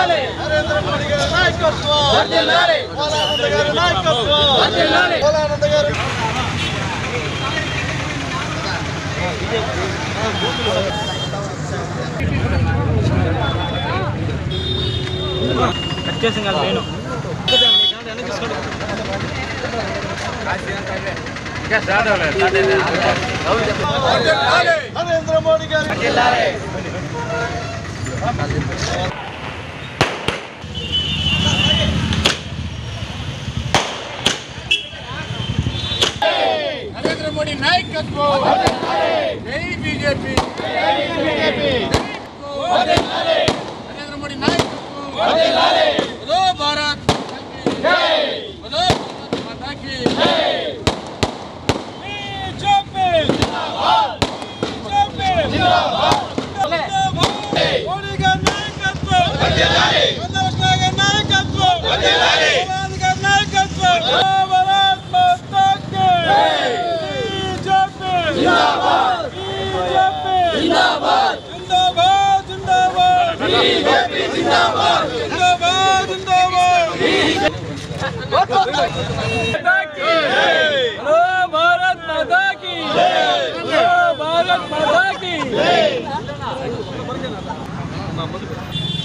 నరేంద్ర మోడీ గారి నాయకత్వం పోలానంద గారి నాయకత్వం పోలానంద గారి నరేంద్ర మోడీ గారి నరేంద్ర మోడీ నాయకత్వం జై బీజేపీ నరేంద్ర మోడీ నాయకత్వం బలో భారత్ బలో భారత్ మాతా కీ మోడీ గారి నాయకత్వం చంద్రబాబు గారి నాయకత్వం పోలానంద గారి నాయకత్వం భారత్ మాతా కీ బీజేపీ జిందాబాద్ బీజేపీ జిందాబాద్ జిందాబాద్ జిందాబాద్ బీజేపీ జిందాబాద్ జిందాబాద్ జిందాబాద్ హలో భారత్ మాతా కీ హలో భారత్ మాతా కీ